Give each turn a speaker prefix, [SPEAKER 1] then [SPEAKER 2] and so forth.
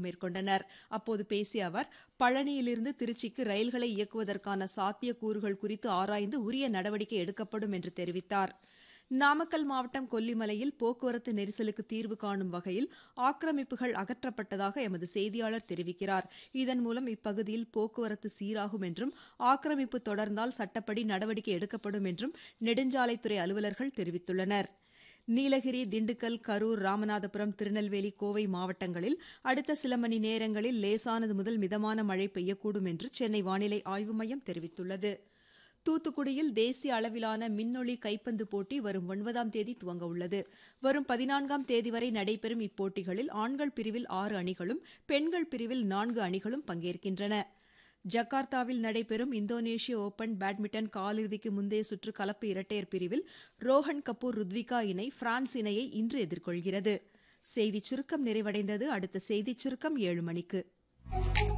[SPEAKER 1] மேற்கொண்டனர் அப்போது பேசிய அவர் பழனியிலிருந்து திருச்சிக்கு ரயில்களை இயக்குவதற்கான சாத்தியக்கூறுகள் குறித்து ஆராய்ந்து உரிய நடவடிக்கை எடுக்கப்படும் என்று தெரிவித்தார் நாமக்கல் மாவட்டம் கொல்லிமலையில் போக்குவரத்து நெரிசலுக்கு தீர்வு காணும் வகையில் ஆக்கிரமிப்புகள் அகற்றப்பட்டதாக எமது செய்தியாளர் தெரிவிக்கிறார் இதன் மூலம் இப்பகுதியில் போக்குவரத்து சீராகும் என்றும் ஆக்கிரமிப்பு தொடர்ந்தால் சட்டப்படி நடவடிக்கை எடுக்கப்படும் என்றும் நெடுஞ்சாலைத்துறை அலுவலர்கள் தெரிவித்துள்ளனர் நீலகிரி திண்டுக்கல் கரூர் ராமநாதபுரம் திருநெல்வேலி கோவை மாவட்டங்களில் அடுத்த சில மணி நேரங்களில் லேசானது முதல் மிதமான மழை பெய்யக்கூடும் என்று சென்னை வானிலை ஆய்வு மையம் தெரிவித்துள்ளது தூத்துக்குடியில் தேசிய அளவிலான மின்னொளி கைப்பந்து போட்டி வரும் ஒன்பதாம் தேதி துவங்க உள்ளது வரும் பதினான்காம் தேதி வரை நடைபெறும் இப்போட்டிகளில் ஆண்கள் பிரிவில் ஆறு அணிகளும் பெண்கள் பிரிவில் நான்கு அணிகளும் பங்கேற்கின்றன ஜகார்த்தாவில் நடைபெறும் இந்தோனேஷிய ஓபன் பேட்மிண்டன் காலிறுதிக்கு முந்தைய சுற்று கலப்பு இரட்டையர் பிரிவில் ரோஹன் கபூர் ருத்விகா இணை பிரான்ஸ் இணையை இன்று எதிர்கொள்கிறது செய்திச் சுருக்கம் நிறைவடைந்தது அடுத்த செய்திச் சுருக்கம் ஏழு மணிக்கு